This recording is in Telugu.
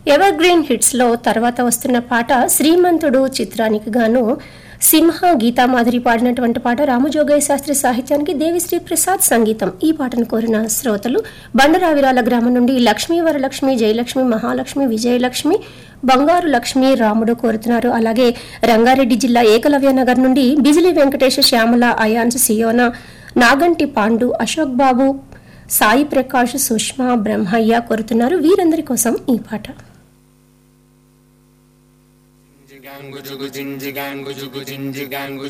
ఎవర్ గ్రీన్ హిట్స్ లో తర్వాత వస్తున్న పాట శ్రీమంతుడు చిత్రానికి గాను సింహ గీతామాధురి పాడినటువంటి పాట రామజోగయ్య శాస్త్రి సాహిత్యానికి దేవిశ్రీ ప్రసాద్ సంగీతం ఈ పాటను కోరిన శ్రోతలు బండరావిరాల గ్రామం నుండి లక్ష్మీ వరలక్ష్మి జయలక్ష్మి మహాలక్ష్మి విజయలక్ష్మి బంగారు లక్ష్మి రాముడు కోరుతున్నారు అలాగే రంగారెడ్డి జిల్లా ఏకలవ్య నగర్ నుండి బిజిలి వెంకటేశ శ్యామల అయాన్స్ సియోనా నాగంటి పాండు అశోక్ బాబు సాయి ప్రకాష్ సుష్మా బ్రహ్మయ్య కోరుతున్నారు వీరందరి కోసం ఈ పాట జిగాంగు జుగు జింజిగాంగు జుగు జింజిగాంగు